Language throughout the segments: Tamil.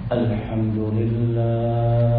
الحمد لله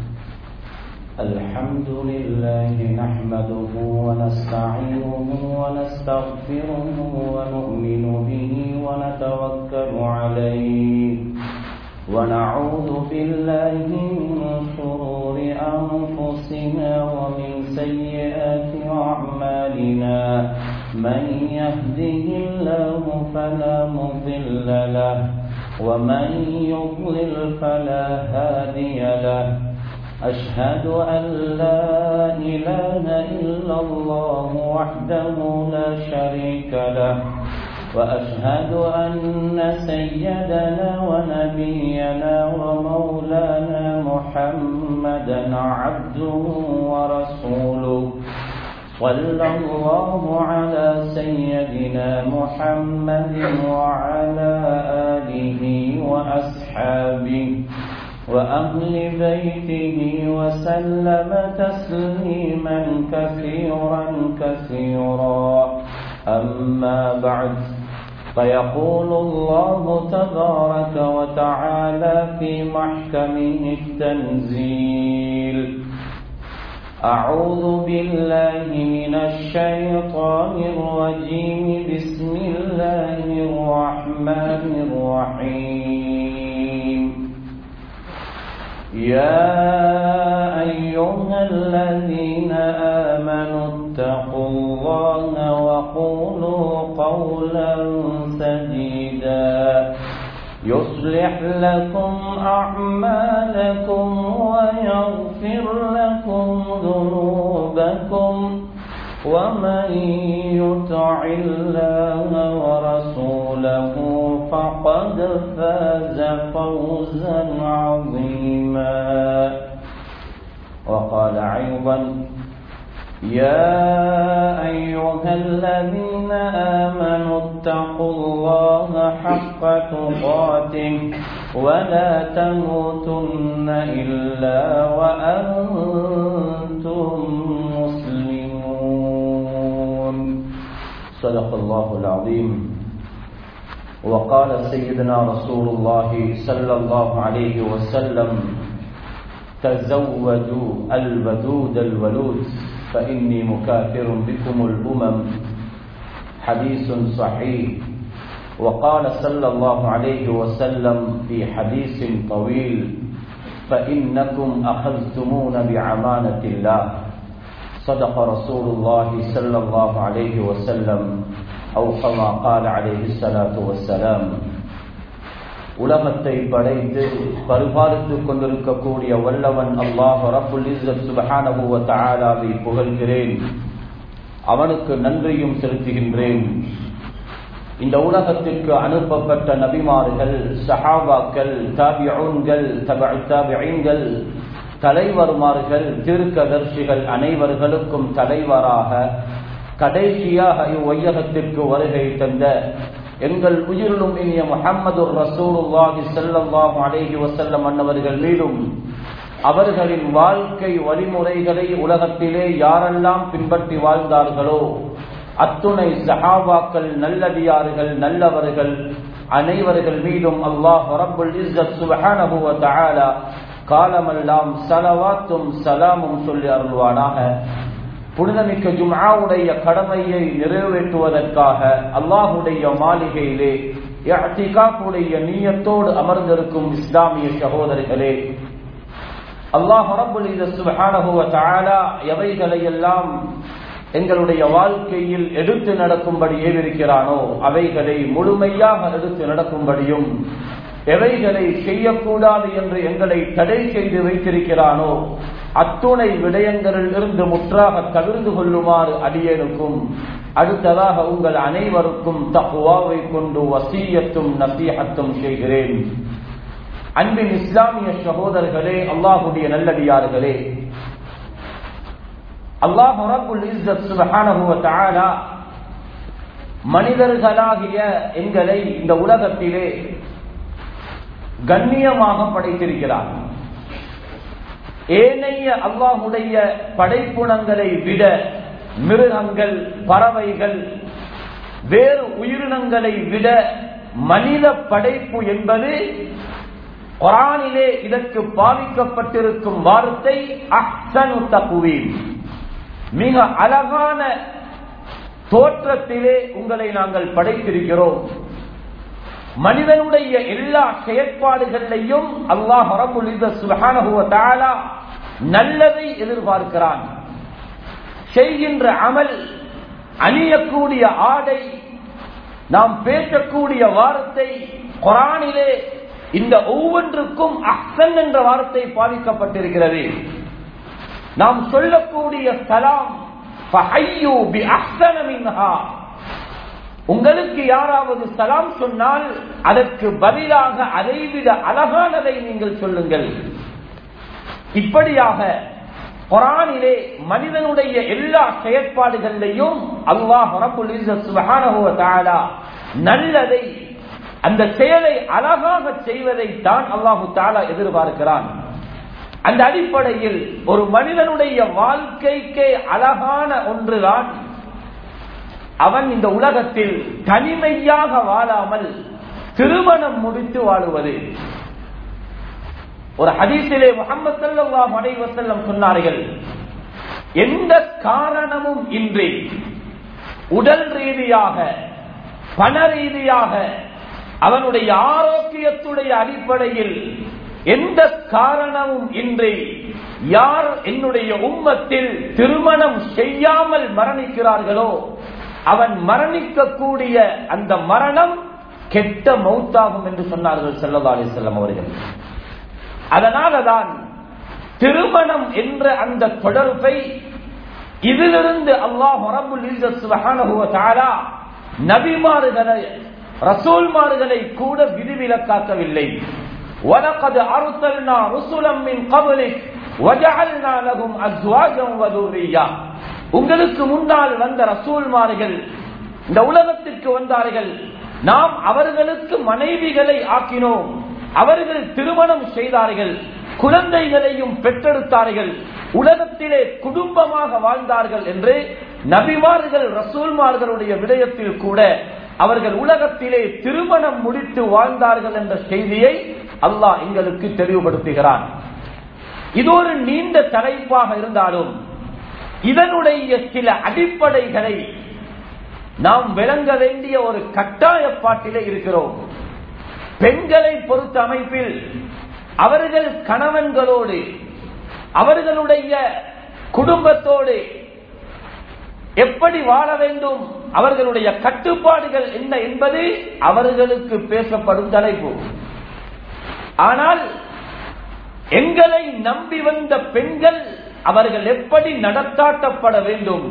الحمد لله نحمده ونستعينه ونستغفره ونؤمن به ونتوكل عليه ونعوذ بالله من شرور أنفسنا ومن سيئات أعمالنا من يهده الله فلا مضل له ومن يضلل فلا هادي له أشهد أن لا إله إلا الله وحده لا شريك له وأشهد أن سيدنا ونبينا ومولانا محمدا عبده ورسوله صلى الله على سيدنا محمد وعلى آله وأصحابه وأهل بيته وسلم تسليما كثيرا كثيرا أما بعد فيقول الله تبارك وتعالى في محكمه التنزيل أعوذ بالله من الشيطان الرجيم بسم الله الرحمن الرحيم يا أيها الذين آمنوا اتقوا الله وقولوا قولا سديدا يصلح لكم أعمالكم ويغفر لكم ذنوبكم ومن يطع الله ورسوله فقد فاز فوزا عظيما وقال أيضا يا أيها الذين آمنوا اتقوا الله حق تقاته ولا تموتن إلا وأنتم مسلمون صدق الله العظيم وقال سيدنا رسول الله صلى الله عليه وسلم تزودوا الودود الولود فإني مكافر بكم الأمم حديث صحيح وقال صلى الله عليه وسلم في حديث طويل فإنكم أخذتمون بعمانة الله صدق رسول الله صلى الله عليه وسلم أو كما قال عليه الصلاة والسلام உலகத்தை படைத்து பரிபாலித்துக் கொண்டிருக்கக்கூடிய வல்லவன் அல்லாஹ் ரப்புல் இஸ்ஸத் சுபஹானஹு வ தஆலாவை புகழ்கிறேன் அவனுக்கு நன்றியும் செலுத்துகின்றேன் இந்த உலகத்திற்கு அனுப்பப்பட்ட நபிமார்கள் சஹாபாக்கள் தாபிஊன்கள் தபஉ தாபிஈன்கள் தலைவர்மார்கள் தீர்க்கதர்சிகள் அனைவர்களுக்கும் தலைவராக கடைசியாக இவ்வையகத்திற்கு வருகை தந்த எங்கள் உயிரிலும் இனிய முகமது ரசூலுல்லாஹி ஸல்லல்லாஹு அலைஹி வஸல்லம் அன்னவர்கள் மீதும் அவர்களின் வாழ்க்கை வழிமுறைகளை உலகத்திலே யாரெல்லாம் பின்பற்றி வாழ்ந்தார்களோ அத்துணை சஹாபாக்கள் நல்லடியார்கள் நல்லவர்கள் அனைவர்கள் மீதும் அல்லாஹ் ரப்புல் இஸ்ஸத் சுப்ஹானஹு வ தஆலா காலமெல்லாம் சலவாத்தும் சலாமும் சொல்லி அருள்வானாக புனிதமிக்க ஜும்ஆவுடைய கடமையை நிறைவேற்றுவதற்காக அல்லாஹுடைய மாளிகையிலே இஅ்திகாஃபுடைய நீயத்தோடு அமர்ந்திருக்கும் இஸ்லாமிய சகோதரர்களே அல்லாஹ் ரப்புல் இஸ்ஸத் சுப்ஹானஹு வ தஆலா எவைகளை எல்லாம் எங்களுடைய வாழ்க்கையில் எடுத்து நடக்கும்படி ஏவிருக்கிறானோ அவைகளை முழுமையாக எடுத்து நடக்கும்படியும் எவைகளை செய்யக்கூடாது என்று எங்களை தடை செய்து வைத்திருக்கிறானோ அத்துணை விடயங்களில் இருந்து முற்றாக தவிர்ந்து கொள்ளுமாறு அடியேனுக்கும் அடுத்ததாக உங்கள் அனைவருக்கும் தகுவாவை கொண்டு வசீயத்தும் நசீகத்தும் செய்கிறேன் அன்பின் இஸ்லாமிய சகோதரர்களே அல்லாஹுடைய நல்லடியார்களே அல்லாஹ் ரப்புல் இஸ்ஸத் சுப்ஹானஹு வ தஆலா மனிதர்களாகிய எங்களை இந்த உலகத்திலே கண்ணியமாக படைத்திருக்கிறார் ஏனைய அல்லாஹுடைய படைப்புணங்களை விட மிருகங்கள் பறவைகள் வேறு உயிரினங்களை விட மனித படைப்பு என்பது குரானிலே இதற்கு பாவிக்கப்பட்டிருக்கும் வார்த்தை அஹ்சனு தகுவீம் மிக அழகான தோற்றத்திலே உங்களை நாங்கள் படைத்திருக்கிறோம் மனிதனுடைய எல்லா செயற்பாடுகளிலையும் அல்லாஹ் ரபுல் சுபஹானஹு தஆலா நல்லதை எதிர்பார்க்கிறான் செய்கின்ற அமல் அணியக்கூடிய ஆடை நாம் பேசக்கூடிய வார்த்தை குரானிலே இந்த ஒவ்வொன்றுக்கும் அஹ்சன் என்ற வார்த்தை பாதிக்கப்பட்டிருக்கிறது நாம் சொல்லக்கூடிய சலாம் ஃபஹய்யூ பி அஹ்சன மின்ஹா உங்களுக்கு யாராவது சலாம் சொன்னால் அதற்கு பதிலாக அதைவிட அழகானதை நீங்கள் சொல்லுங்கள் இப்படியாக குரானிலே மனிதனுடைய எல்லா செயற்பாடுகளிலையும் அல்லாஹ் ரப்புல் இஸ்ஸத் சுப்ஹானஹு வ தஆலா நல்லதை அந்த செயலை அழகாக செய்வதை தான் அல்லாஹு தாலா எதிர்பார்க்கிறான் அந்த அடிப்படையில் ஒரு மனிதனுடைய வாழ்க்கைக்கே அழகான ஒன்றுதான் அவன் இந்த உலகத்தில் தனிமையாக வாழாமல் திருமணம் முடித்து வாழுவது ஒரு ஹதீஸிலே முகமது சல்லாஹ் அலைவசல்லம் சொன்னார்கள் எந்த காரணமும் இன்றி உடல் ரீதியாக பண ரீதியாக அவனுடைய ஆரோக்கியத்துடைய அடிப்படையில் எந்த காரணமும் இன்றி யார் என்னுடைய உம்மத்தில் திருமணம் செய்யாமல் மரணிக்கிறார்களோ அவன் மரணிக்கக்கூடிய அந்த மரணம் கெட்ட மௌத்தாகும் என்று சொன்னார்கள் செல்லதா அலி செல்லம் அவர்கள் அதனாலதான் திருமணம் என்ற அந்த தொடர்பை இதிலிருந்து அல்லாஹ் மரபுல் நபிமாறுகளை ரசூல்மார்களை கூட விதிவிலக்காக்கவில்லை وَلَقَدْ أَرْسَلْنَا رُسُلًا مِنْ قَبْلِكَ وَجَعَلْنَا لَهُمْ أَزْوَاجًا وَذُرِّيَّةً உங்களுக்கு முன்னால் வந்த ரசூல்மார்கள் இந்த உலகத்திற்கு வந்தார்கள் நாம் அவர்களுக்கு மனைவிகளை ஆக்கினோம் அவர்கள் திருமணம் செய்தார்கள் குழந்தைகளையும் பெற்றெடுத்தார்கள் உலகத்திலே குடும்பமாக வாழ்ந்தார்கள் என்று நபிமார்கள் ரசூல்மார்களுடைய விடயத்தில் கூட அவர்கள் உலகத்திலே திருமணம் முடித்து வாழ்ந்தார்கள் என்ற செய்தியை அல்லாஹ் எங்களுக்கு தெளிவுபடுத்துகிறான் இது ஒரு நீண்ட தலைப்பாக இருந்தாலும் இதனுடைய சில அடிப்படைகளை நாம் விளங்க வேண்டிய ஒரு கட்டாயப்பாட்டிலே இருக்கிறோம் பெண்களை பொறுத்த அமைப்பில் அவர்கள் கணவன்களோடு அவர்களுடைய குடும்பத்தோடு எப்படி வாழ வேண்டும் அவர்களுடைய கட்டுப்பாடுகள் என்ன என்பது அவர்களுக்கு பேசப்படும் தலைப்பு ஆனால் எங்களை நம்பி வந்த பெண்கள் அவர்கள் எப்படி நடத்தாட்டப்பட வேண்டும்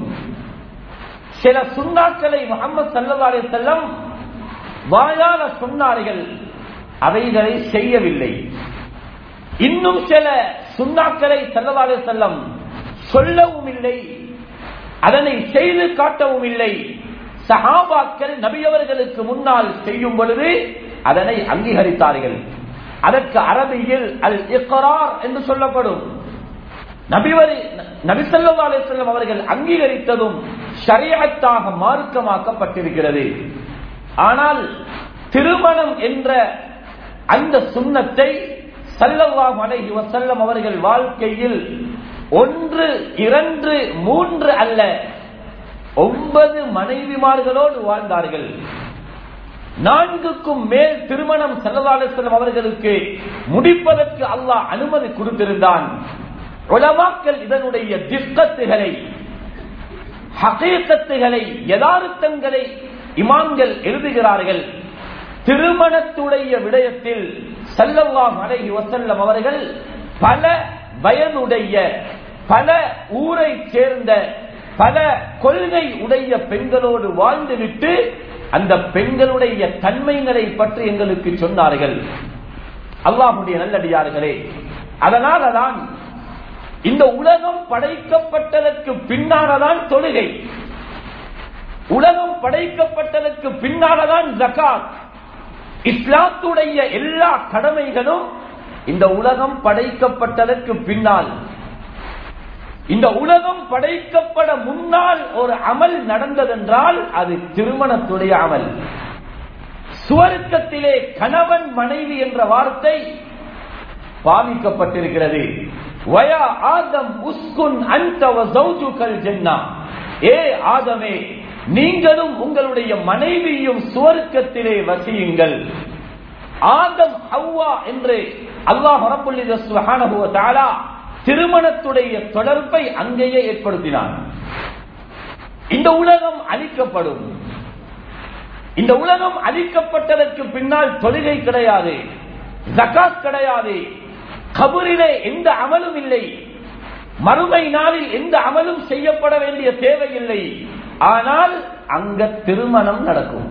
சில சுண்ணாக்களை முகமது சல்லா செல்லம் வாயால சொன்னார்கள் அவைகளை செய்யவில்லை இன்னும் சில சுண்ணாக்களை செல்லவாலே செல்லம் சொல்லவும் இல்லை அதனை செய்து காட்டவும் இல்லை சஹாபாக்கள் நபியவர்களுக்கு முன்னால் செய்யும் பொழுது அதனை அங்கீகரித்தார்கள் அதற்கு அரபியில் அல் இக்ரார் என்று சொல்லப்படும் நபிவரி நபிசல்லா அலிஸ்லம் அவர்கள் அங்கீகரித்ததும் ஷரியத்தாக மார்க்கமாக்கப்பட்டிருக்கிறது ஆனால் திருமணம் என்ற அந்த சுண்ணத்தை சல்லல்லாஹு அலைஹி வசல்லம் அவர்கள் வாழ்க்கையில் ஒன்று இரண்டு மூன்று அல்ல ஒன்பது மனைவிமார்களோடு வாழ்ந்தார்கள் நான்குக்கும் மேல் திருமணம் செல்லதாலேஸ்வரம் அவர்களுக்கு முடிப்பதற்கு அல்லாஹ் அனுமதி கொடுத்திருந்தான் உலமாக்கள் இதனுடைய திக்கத்துகளை ஹகீக்கத்துகளை யதார்த்தங்களை இமான்கள் எழுதுகிறார்கள் திருமணத்துடைய விடயத்தில் சல்லல்லாஹ் அலைஹி வசல்லம் அவர்கள் பல வயதுடைய பல ஊரை சேர்ந்த பல கொள்கை உடைய பெண்களோடு வாழ்ந்துவிட்டு அந்த பெண்களுடைய தன்மைகளை பற்றி எங்களுக்கு சொன்னார்கள் அல்லாஹுடைய நல்லடியார்களே அதனாலதான் இந்த உலகம் படைக்கப்பட்டதற்கு பின்னால்தான் தொழுகை உலகம் படைக்கப்பட்டதற்கு பின்னால்தான் ஜகாத் இஸ்லாத்துடைய எல்லா கடமைகளும் இந்த உலகம் படைக்கப்பட்டதற்கு பின்னால் இந்த உலகம் படைக்கப்பட முன்னால் ஒரு அமல் நடந்ததென்றால் அது திருமணத்துடைய அமல் சுவர்க்கத்திலே கணவன் மனைவி என்ற வார்த்தை பாவிக்கப்பட்டிருக்கிறது வயா ஆதம் உஸ்குன் அந்த வசௌஜுகல் ஜன்னா ஏ ஆதமே நீங்களும் உங்களுடைய மனைவியும் சுவர்க்கத்திலே வசியுங்கள் ஆதம் ஹவ்வா என்று அல்லாஹ் ரப்புல் சுப்ஹானஹு வ தஆலா திருமணத்துடைய தொடர்பை அங்கேயே ஏற்படுத்தினான் இந்த உலகம் அழிக்கப்படும் இந்த உலகம் அழிக்கப்பட்டதற்கு பின்னால் தொழுகை கிடையாது ஜகாத் கிடையாது கபரிலே எந்த அமலும் இல்லை மறுமை நாளில் எந்த அமலும் செய்யப்பட வேண்டிய தேவையில்லை ஆனால் அங்க திருமணம் நடக்கும்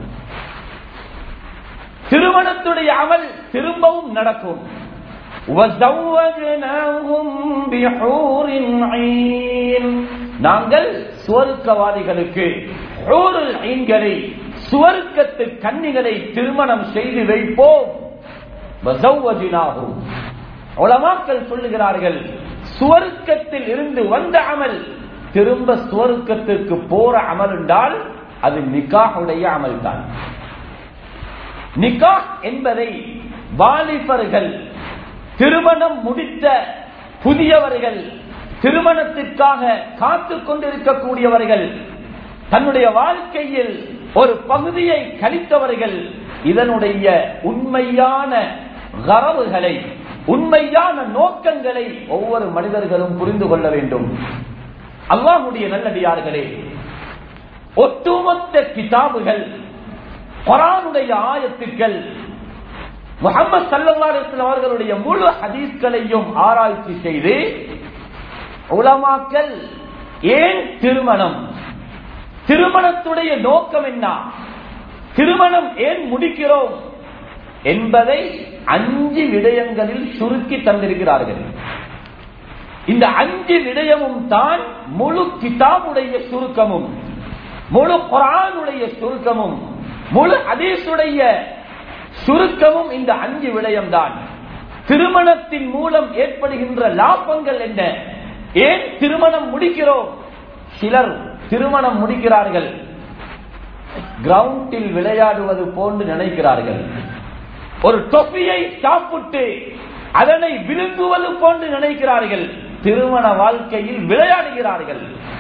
திருமணத்துடைய அமல் திரும்பவும் நடக்கும் وَزَوَّجْنَاهُمْ بِحُورٍ عِينٍ நாங்கள் சுவர்க்கவாதிகளுக்கு ஹூருல் ஐன்களை சுவர்க்கத்து கன்னிகளை திருமணம் செய்து வைப்போம் வஸவ்வஜ்னாஹும். உலமாக்கள் சொல்லுகிறார்கள் சுவர்க்கத்தில் இருந்து வந்த அமல் திரும்ப சுவர்க்கத்திற்கு போற அமல் என்றால் அது நிக்காஹுடைய அமல் தான் நிக்காஹ் என்பதை வாலிபர்கள் திருமணம் முடித்த புதியவர்கள் திருமணத்திற்காக காத்து கொண்டிருக்கக்கூடியவர்கள் தன்னுடைய வாழ்க்கையில் ஒரு பகுதியை கழித்தவர்கள் இதனுடைய உண்மையான கரவுகளை உண்மையான நோக்கங்களை ஒவ்வொரு மனிதர்களும் புரிந்து கொள்ள வேண்டும் அல்லாஹுடைய நல்லடியார்களே ஒட்டுமொத்த கிதாபுகள் குரானுடைய ஆயத்துக்கள் முகமது சல்லா அலிஸ்லாம் அவர்களுடைய முழு ஹதீஸ்களையும் ஆராய்ச்சி செய்து உலமாக்கல் ஏன் திருமணம் திருமணத்துடைய நோக்கம் என்ன திருமணம் ஏன் முடிக்கிறோம் என்பதை அஞ்சு விடயங்களில் சுருக்கி தந்திருக்கிறார்கள் இந்த அஞ்சு விடயமும் தான் முழு கிதாபுடைய சுருக்கமும் முழு குரானுடைய சுருக்கமும் முழு அதீசுடைய சுருக்கமும் இந்த அஞ்சு விடயம்தான் திருமணத்தின் மூலம் ஏற்படுகின்ற லாபங்கள் என்ன ஏன் திருமணம் முடிக்கிறோம் சிலர் திருமணம் முடிக்கிறார்கள் கிரவுண்டில் விளையாடுவது போன்று நினைக்கிறார்கள் ஒரு தொப்பியை சாப்பிட்டு அதனை விரும்புவது போன்று நினைக்கிறார்கள் திருமண வாழ்க்கையில் விளையாடுகிறார்கள்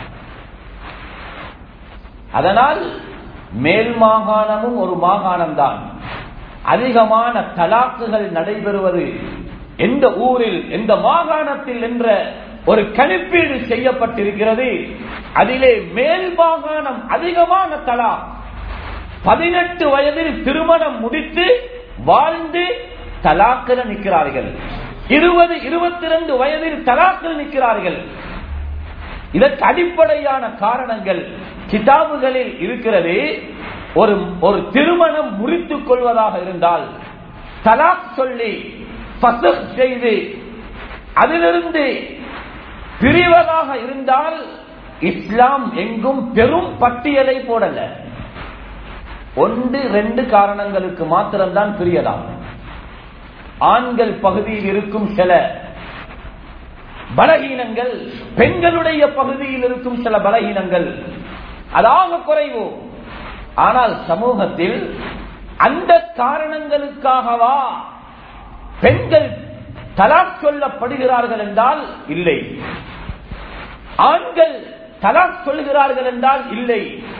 அதனால் மேல் மாகாணமும் ஒரு மாகாணம் தான் அதிகமான தலாக்குகள் நடைபெறுவது எந்த ஊரில் எந்த மாகாணத்தில் என்ற ஒரு கணிப்பீடு செய்யப்பட்டிருக்கிறது அதிலே மேல் மாகாணம் அதிகமான தலா பதினெட்டு வயதில் திருமணம் முடித்து வாழ்ந்து தலாக்கில் நிற்கிறார்கள் இருபது இருபத்தி ரெண்டு வயதில் தலாக்கில் நிற்கிறார்கள் இதற்கு அடிப்படையான காரணங்கள் கிதாபுகளில் இருக்கிறது ஒரு ஒரு திருமணம் முறித்துக் கொள்வதாக இருந்தால் தலாக் சொல்லி ஃபசக் செய்து அதிலிருந்து பிரிவதாக இருந்தால் இஸ்லாம் எங்கும் பெரும் பட்டியலை போடல ஒன்று ரெண்டு காரணங்களுக்கு மாத்திரம்தான் பிரியலாம் ஆண்கள் பகுதியில் இருக்கும் சில பலகீனங்கள் பெண்களுடைய பகுதியில் இருக்கும் சில பலகீனங்கள் அதாக குறைவு ஆனால் சமூகத்தில் அந்த காரணங்களுக்காகவா பெண்கள் தலாக் சொல்லப்படுகிறார்கள் என்றால் இல்லை ஆண்கள் தலாக் சொல்கிறார்கள் என்றால் இல்லை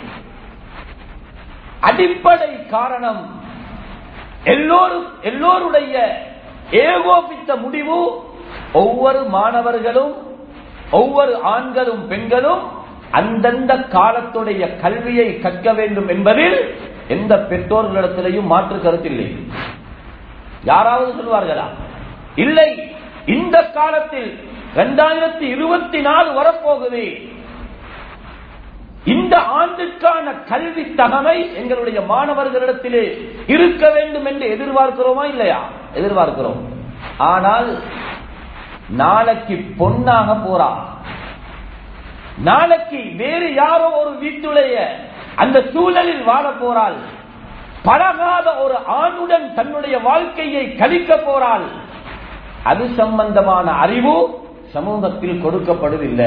அடிப்படை காரணம் எல்லோரும் எல்லோருடைய ஏகோபித்த முடிவு ஒவ்வொரு மாணவர்களும் ஒவ்வொரு ஆண்களும் பெண்களும் அந்தந்த காலத்துடைய கல்வியை கற்க வேண்டும் என்பதில் எந்த பெற்றோர்களிடத்திலையும் மாற்று கருத்தில்லை யாராவது சொல்வார்களா இல்லை இந்த காலத்தில் இரண்டாயிரத்தி இருபத்தி நாலு வரப்போகுது இந்த ஆண்டுக்கான கல்வி தகமை எங்களுடைய மாணவர்களிடத்திலே இருக்க வேண்டும் என்று எதிர்பார்க்கிறோமா இல்லையா எதிர்பார்க்கிறோம் ஆனால் நாளைக்கு பொன்னாக போறா நாளைக்கு வேறு யாரோ ஒரு வீட்டுடைய அந்த சூழலில் வாழ போறாள் பழகாத ஒரு ஆணுடன் தன்னுடைய வாழ்க்கையை கழிக்க போறாள் அது சம்பந்தமான அறிவு சமூகத்தில் கொடுக்கப்படுவதில்லை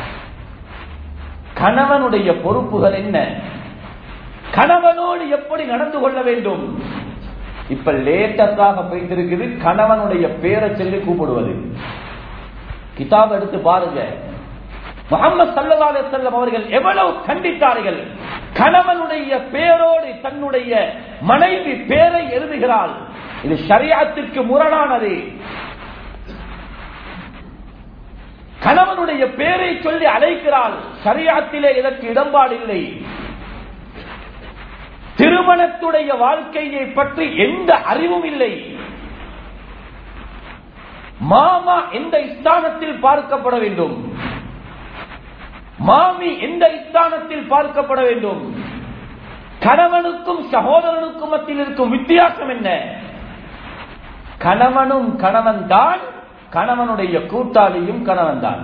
கணவனுடைய பொறுப்புகள் என்ன கணவனோடு எப்படி நடந்து கொள்ள வேண்டும் இப்ப லேட்டஸ்டாக போயிட்டு இருக்குது கணவனுடைய பேரை சொல்லி கூப்பிடுவது கிதாப் எடுத்து பாருங்க முகமது சல்லா செல்லம் அவர்கள் எவ்வளவு கண்டித்தார்கள் கணவனுடைய பேரோடு தன்னுடைய மனைவி பேரை எழுதுகிறாள் இது ஷரியாத்துக்கு முரணானது கணவனுடைய பேரை சொல்லி அழைக்கிறாள் ஷரியாத்திலே இதற்கு இடம்பாடு இல்லை திருமணத்துடைய வாழ்க்கையை பற்றி எந்த அறிவும் இல்லை மாமா எந்த ஸ்தானத்தில் பார்க்கப்பட வேண்டும் மாமி எந்த ஸ்தானத்தில் பார்க்கப்பட வேண்டும் கணவனுக்கும் சகோதரனுக்கும் மத்தியில் இருக்கும் வித்தியாசம் என்ன கணவனும் கணவன் தான் கணவனுடைய கூட்டாளியும் கணவன் தான்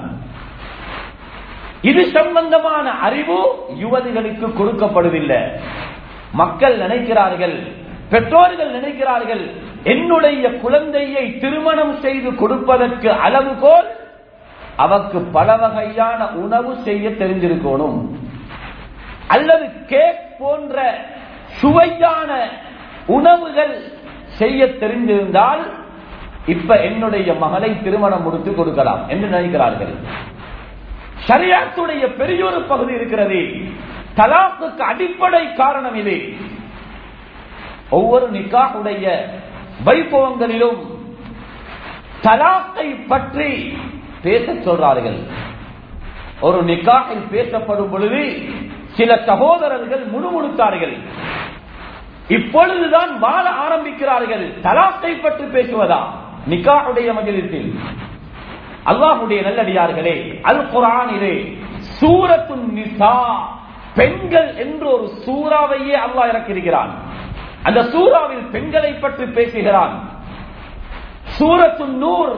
இது சம்பந்தமான அறிவு யுவதிகளுக்கு கொடுக்கப்படுவதில்லை மக்கள் நினைக்கிறார்கள் பெற்றோர்கள் நினைக்கிறார்கள் என்னுடைய குழந்தையை திருமணம் செய்து கொடுப்பதற்கு அளவுகோல் அவக்கு பல வகையான உணவு செய்ய தெரிஞ்சிருக்கணும் அல்லது கேக் போன்ற சுவையான உணவுகள் செய்ய தெரிந்திருந்தால் இப்ப என்னுடைய மகளை திருமணம் முடித்து கொடுக்கலாம் என்று நினைக்கிறார்கள் சரியாத்துடைய பெரியோரு பகுதி இருக்கிறது தலாக்குக்கு அடிப்படை காரணம் இது ஒவ்வொரு நிக்காவுடைய வைபவங்களிலும் தலாக்கை பற்றி பேச சொல்றார்கள் ஒரு நிக்காகில் பேசப்படும் பொழுது சில சகோதரர்கள் முணுமுணுத்தார்கள் இப்பொழுதுதான் வாழ ஆரம்பிக்கிறார்கள் தலாக்கை பற்றி பேசுவதா நிக்காவுடைய மஜலித்தில் அல்லாஹுடைய நல்லடியார்களே அல் குரானிலே சூரத்து நிசா பெண்கள் என்று ஒரு சூறாவையே அல்லாஹ் இறக்கியிருக்கிறான் அந்த சூறாவில் பெண்களை பற்றி பேசுகிறான் சூரத்து நூர்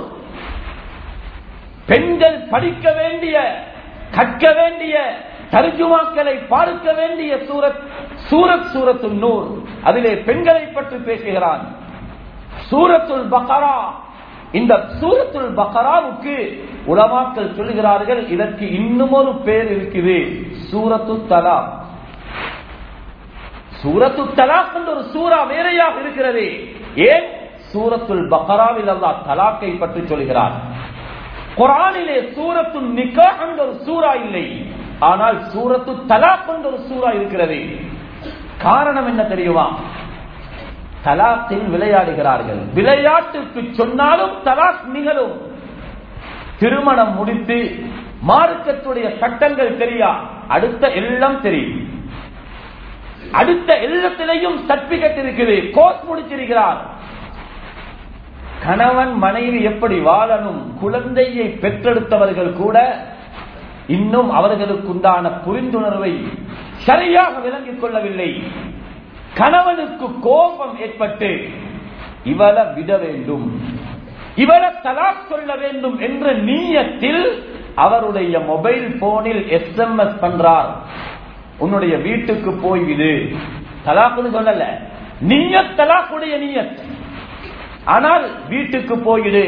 பெண்கள் படிக்க வேண்டிய கற்க வேண்டிய தர்ஜுமாக்களை பார்க்க வேண்டிய சூரத் சூரத் சூரத்து நூர் அதிலே பெண்களை பற்றி பேசுகிறான் சூரத்துல் பக்கரா இந்த சூரத்துல் பக்கராவுக்கு உலமாக்கள் சொல்லுகிறார்கள் இதற்கு இன்னும் ஒரு பேர் இருக்குது சூரத்து தலா சூரத்து தலாக் என்ற ஒரு சூறா வேறையாக இருக்கிறது ஏன் சூரத்துல் பக்கராவில் அல்லா தலாக்கை பற்றி சொல்கிறார் குரானிலே சூரத்து நிக்கா என்ற ஒரு சூறா இல்லை ஆனால் சூரத்து தலாக் என்ற ஒரு சூறா இருக்கிறது காரணம் என்ன தெரியுமா தலாக்கில் விளையாடுகிறார்கள் விளையாட்டுக்கு சொன்னாலும் தலாக் நிகழும் திருமணம் முடித்து மார்க்கத்துடைய சட்டங்கள் தெரியா அடுத்த எல்லாம் தெரியும் அடுத்த எல்லாத்திலையும் சர்டிபிகேட் இருக்குது கோர்ஸ் முடிச்சிருக்கிறார் கணவன் மனைவி எப்படி வாழணும் குழந்தையை பெற்றெடுத்தவர்கள் கூட இன்னும் அவர்களுக்குண்டான புரிந்துணர்வை சரியாக விளங்கிக் கொள்ளவில்லை கணவனுக்கு கோபம் ஏற்பட்டு இவளை விட வேண்டும் இவளை தலாக் சொல்ல வேண்டும் என்ற நீயத்தில் அவருடைய மொபைல் போனில் எஸ் எம் எஸ் பண்றார் உன்னுடைய வீட்டுக்கு போய் விடு தலாக்குன்னு சொல்லல நீயத் தலாக்குடைய நீயத் ஆனால் வீட்டுக்கு போயிடு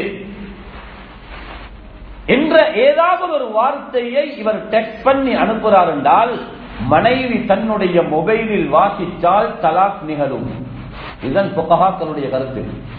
என்ற ஏதாவது ஒரு வார்த்தையை இவர் டெக்ஸ்ட் பண்ணி அனுப்புகிறார் என்றால் மனைவி தன்னுடைய மொபைலில் வாசித்தால் தலாக் நிகழும் இதன் புகஹாக்களுடைய கருத்து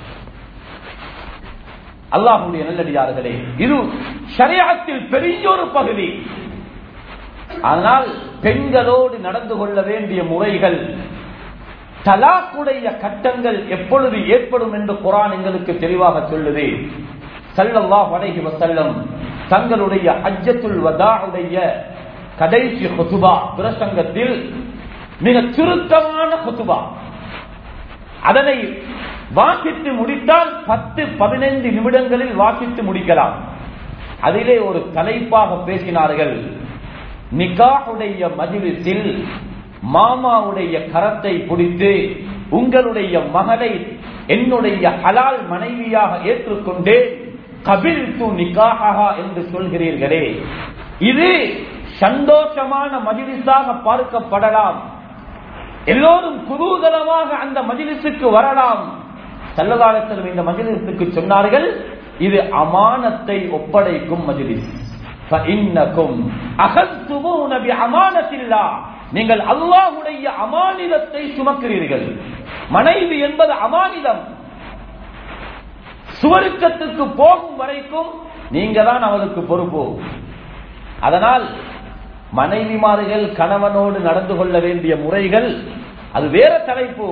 அல்லாஹுடைய நல்லடியார்களே இது ஷரியாத்தில் பெரிய ஒரு பகுதி ஆனால் பெண்களோடு நடந்து கொள்ள வேண்டிய முறைகள் தலாக்குடைய கட்டங்கள் எப்பொழுது ஏற்படும் என்று குரான் எங்களுக்கு தெளிவாக சொல்லுது சல்லல்லாஹ் அலைஹி வஸல்லம் தங்களுடைய ஹஜ்ஜத்துல் வதாவுடைய கடைசி ஹுதுபா பிரசங்கத்தில் மிக சுருக்கமான ஹுதுபா அதனை வாசித்து முடித்தால் பத்து பதினைந்து நிமிடங்களில் வாசித்து முடிக்கலாம் அதிலே ஒரு தலைப்பாக பேசினார்கள் நிகாஹுடைய மஜிலிஸில் மாமாவுடைய கரத்தை பிடித்து உங்களுடைய மகளை என்னுடைய ஹலால் மனைவியாக ஏற்றுக்கொண்டு கபில் து நிகாஹா என்று சொல்கிறீர்களே இது சந்தோஷமான மஜிலிஸாக பார்க்கப்படலாம் எல்லோரும் குதூகலமாக அந்த மஜிலிசுக்கு வரலாம் செல்லதாலத்தில் இந்த மஜிலிசுக்கு சொன்னார்கள் இது அமானத்தை ஒப்படைக்கும் மஜிலிஸ் فإنكم أخذتمون بأمانة الله நீங்கள் அல்லாஹுடைய அமானிதத்தை சுமக்கிறீர்கள் மனைவி என்பது அமானிதம் சுவருக்கத்துக்கு போகும் வரைக்கும் நீங்க தான் அவளுக்கு பொறுப்பு அதனால் மனைவிமார்கள் கணவனோடு நடந்து கொள்ள வேண்டிய முறைகள் அது வேற தலைப்பு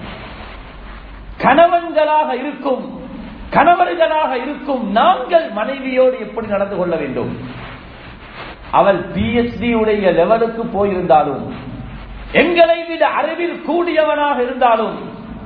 கணவன்களாக இருக்கும் கணவர்களாக இருக்கும் நாங்கள் மனைவியோடு எப்படி நடந்து கொள்ள வேண்டும் அவள் பிஎச்டி உடைய லெவலுக்கு போயிருந்தாலும் எங்களை விட அறிவில் கூடியவனாக இருந்தாலும்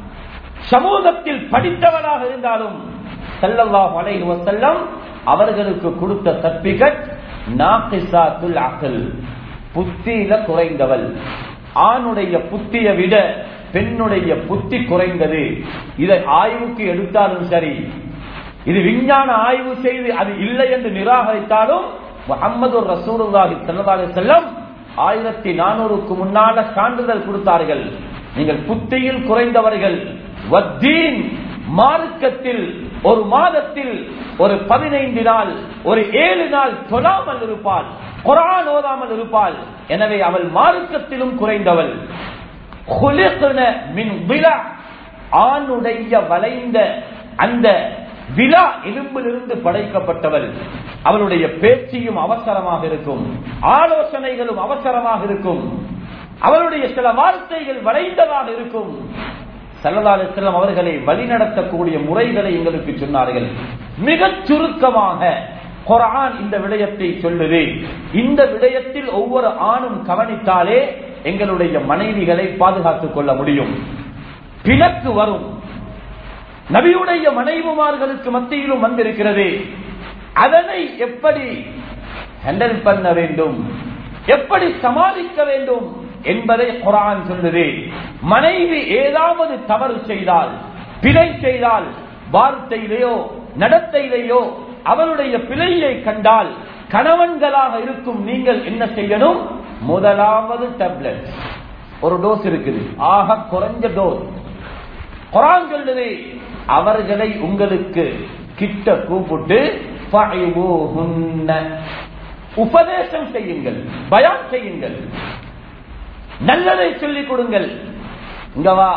சமூகத்தில் படித்தவனாக இருந்தாலும் செல்லல்லாஹ் அலைஹி வஸல்லம் அவர்களுக்கு கொடுத்த சர்டிபிகேட் நாகிசாத்துல் அகல் புத்தியில குறைந்தவள் ஆணுடைய புத்தியை விட பெண்ணுடைய புத்தி குறைந்தது இதை ஆய்வுக்கு எடுத்தாலும் சரி இது விஞ்ஞான ஆய்வு செய்து அது இல்லை என்று நிராகரித்தாலும் முகமது ரசூலுல்லாஹி ஸல்லல்லாஹு அலைஹி வஸல்லம் ஆயிரத்தி நானூறுக்கு முன்னால சான்றிதழ் கொடுத்தார்கள் நீங்கள் புத்தியில் குறைந்தவர்கள் வத்தீன் மார்க்கத்தில் ஒரு மாதத்தில் ஒரு பதினைந்து நாள் ஒரு ஏழு நாள் தொழாமல் இருப்பாள் குரான் ஓதாமல் இருப்பாள் எனவே அவள் மார்க்கத்திலும் குறைந்தவள் خُلِقْنَ மின் விழா ஆணுடைய வளைந்த அந்த விழா எலும்பிலிருந்து படைக்கப்பட்டவள் அவளுடைய பேச்சியும் அவசரமாக இருக்கும் ஆலோசனைகளும் அவசரமாக இருக்கும் அவளுடைய சில வார்த்தைகள் வளைந்ததாக இருக்கும் சல்லல்லாஹு அலைஹி வஸல்லம் அவர்களை வழிநடத்தக்கூடிய முறைகளை எங்களுக்கு சொன்னார்கள் மிகச் சுருக்கமாக குர்ஆன் இந்த விடயத்தை சொல்லுது இந்த விடயத்தில் ஒவ்வொரு ஆணும் கவனித்தாலே எங்களுடைய மனைவிகளை பாதுகாத்துக் கொள்ள முடியும் பிணக்கு வரும் நபியுடைய மனைவிமார்களுக்கு மத்தியிலும் வந்திருக்கிறது அதனை எப்படி ஹேண்டில் பண்ண வேண்டும் எப்படி சமாளிக்க வேண்டும் என்பதை குரான் சொல்லுது மனைவி ஏதாவது தவறு செய்தால் பிழை செய்தால் வார்த்தையிலேயோ நடத்தையிலேயோ அவளுடைய பிழையை கண்டால் கணவன்களாக இருக்கும் நீங்கள் என்ன செய்யணும் முதலாவது டேப்லெட் ஒரு டோஸ் இருக்குது ஆக குறைஞ்ச டோஸ் குரான் சொல்லுது அவர்களை உங்களுக்கு கிட்ட கூப்பிட்டு ஃபஅய்வுஹுன்ன. உபதேசம் செய்யுங்கள் பயான் செய்யுங்கள் நல்லதை சொல்லிக் கொடுங்கள் இங்க வா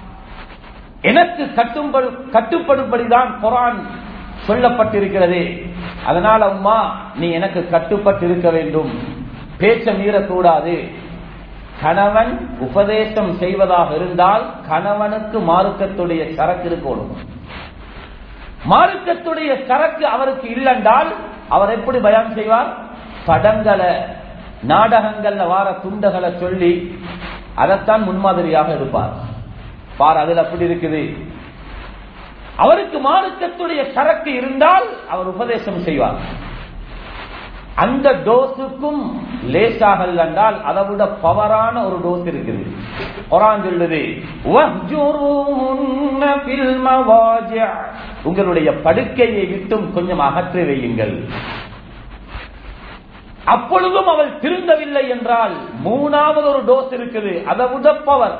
எனக்கு கட்டும்படு கட்டுப்படும்படிதான் குரான் சொல்லப்பட்டிருக்கிறது அதனால அம்மா நீ எனக்கு கட்டுப்பட்டு இருக்க வேண்டும் பேச்ச மீறக்கூடாது கணவன் உபதேசம் செய்வதாக இருந்தால் கணவனுக்கு மார்க்கத்துடைய சரக்கு இருக்கணும் மார்க்கத்துடைய சரக்கு அவருக்கு இல்லைன்றால் அவர் எப்படி பயான் செய்வார் படங்களை நாடகங்கள்ல வார துண்டகளை சொல்லி அதைத்தான் முன்மாதிரியாக இருப்பார் பார் அதில் அப்படி இருக்குது அவருக்கு மார்க்கத்துடைய சரக்கு இருந்தால் அவர் உபதேசம் செய்வார் அந்த டோஸுக்கும் லேசாக என்றால் அதை விட பவரான ஒரு டோஸ் இருக்குது குரான் சொல்லுது "வஹ்ஜுருஹுன்ன ஃபில் மவாஜிஅ." உங்களுடைய படுக்கையை விட்டும் கொஞ்சம் அகற்றி வையுங்கள் அப்பொழுதும் அவள் திருந்தவில்லை என்றால் மூணாவது ஒரு டோஸ் இருக்குது அதை விட பவர்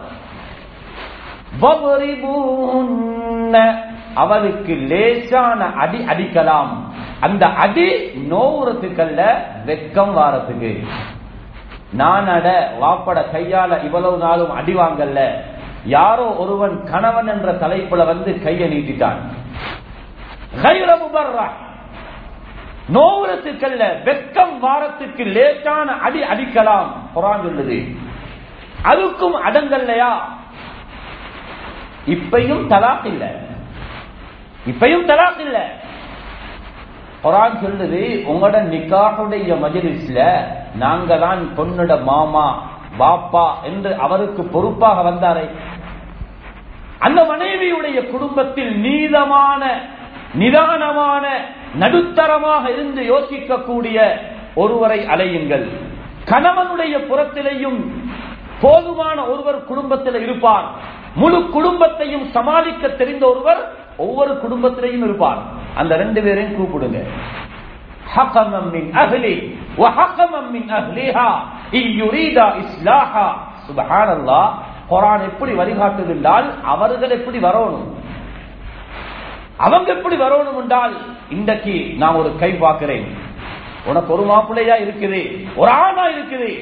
வபரிபூன்ன. அவளுக்கு லேசான அடி அடிக்கலாம் அந்த அடி நோவுறதுக்கல்ல வெக்கம் வாரத்துக்கு நான் அட வாப்பட கையால இவ்வளவு நாளும் அடி வாங்கல்ல யாரோ ஒருவன் கணவன் என்ற தலைப்புல வந்து கையை நீட்டிட்டான் கைர முபர்ரா. நோவுறதுக்கல்ல வெக்கம் வாரத்துக்கு லேசான அடி அடிக்கலாம் குரான் சொல்லுது அதுக்கும் அடங்கல்லையா இப்பையும் தலாக் இல்ல இப்பையும் தலாக் இல்ல குரான் சொல்லுது உங்களோட நிக்காஹுடைய மஜலிஸ்ல நாங்க தான் பொண்ணுட மாமா பாப்பா என்று அவருக்கு பொறுப்பாக வந்தாரே அந்த மனைவியுடைய குடும்பத்தில் நீதமான நிதானமான நடுத்தரமாக இருந்து யோசிக்கக்கூடிய ஒருவரை அலையுங்கள் கணவனுடைய புறத்திலேயும் போதுமான ஒருவர் குடும்பத்தில் இருப்பார் முழு குடும்பத்தையும் சமாளிக்க தெரிந்த ஒருவர் ஒவ்வொரு குடும்பத்திலையும் இருப்பார் அந்த ரெண்டு பேரையும் கூப்பிடுங்க حكما من أهلي وحكما من أهلها إن يريد إصلاحا سبحان الله குரான் எப்படி வழிகாட்டுது என்றால் அவர்கள் எப்படி வரணும் அவங்க எப்படி வரணும் என்றால் இன்றைக்கு நான் ஒரு கை பார்க்கிறேன் உனக்கு ஒரு மாப்பிள்ளையா இருக்குது ஒரு ஆணா இருக்குது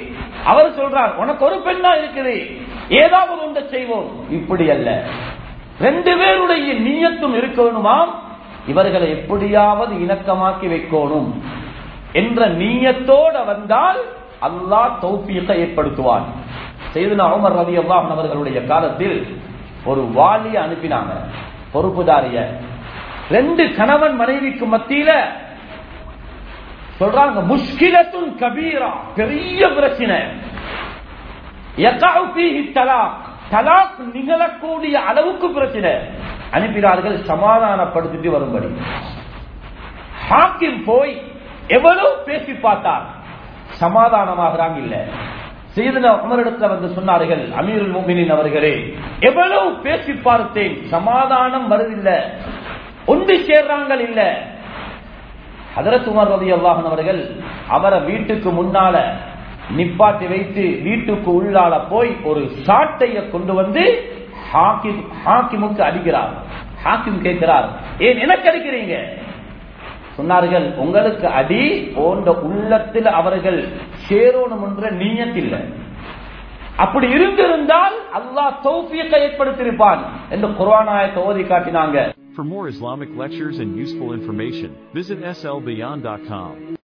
அவர் சொல்றார் உனக்கு ஒரு பெண்ணா இருக்குது ஏதாவது ஒன்றை செய்வோம் இப்படி அல்ல ரெண்டு பேருடைய நீயத்தும் இருக்கணுமாம் இவர்களை எப்படியாவது இணக்கமாக்கி வைக்கணும் என்ற நீயத்தோட வந்தால் அல்லாஹ் தௌஃபீகை ஏற்படுத்துவான் செய்தனா உமர் ரதி அல்லாஹ் அவர்களுடைய காலத்தில் ஒரு வாலிய அனுப்பினாங்க பொறுப்புதாரிய ரெண்டு கணவன் மனைவிக்கு மத்தியில சொல்றாங்க முஷ்கிலத்துன் கபீரா பெரிய பிரச்சனை யகஉ ஃபீஹி தலாக் தலாக் நிகழக்கூடிய அளவுக்கு பிரச்சனை அனுப்பினார்கள் சமாதானப்படுத்திட்டு வரும்படி ஹாக்கிம் போய் எவ்வளவு பேசி பார்த்தார் சமாதானமாகறாங்க இல்ல செய்தன உமரிடத்துல வந்து சொன்னார்கள் அமீருல் முமினின் அவர்களே எவ்வளவு பேசி பார்த்தேன் சமாதானம் வருதில்லை ஒன்று சேர்றாங்கள் இல்ல ஹதரத் உமர் ரதி அல்லாஹன் அவர்கள் அவரை வீட்டுக்கு முன்னால நிப்பாட்டி வைத்து வீட்டுக்கு உள்ளால போய் ஒரு சாட்டைய கொண்டு வந்து ஹாக்கிம் ஹாக்கிமுக்கு அடிக்கிறார் ஹாக்கிம் கேட்கிறார் ஏன் எனக்கு அடிக்கிறீங்க சொன்னார்கள் உங்களுக்கு அடி போன்ற உள்ளத்தில் அவர்கள் சேரோணும் என்ற நீயத்தில் அப்படி இருந்திருந்தால் அல்லாஹ் தௌஃபீக்கை ஏற்படுத்தியிருப்பான் என்று குர்ஆனாயத்தை ஓதி காட்டினாங்க For more Islamic lectures and useful information, visit slbeyond.com.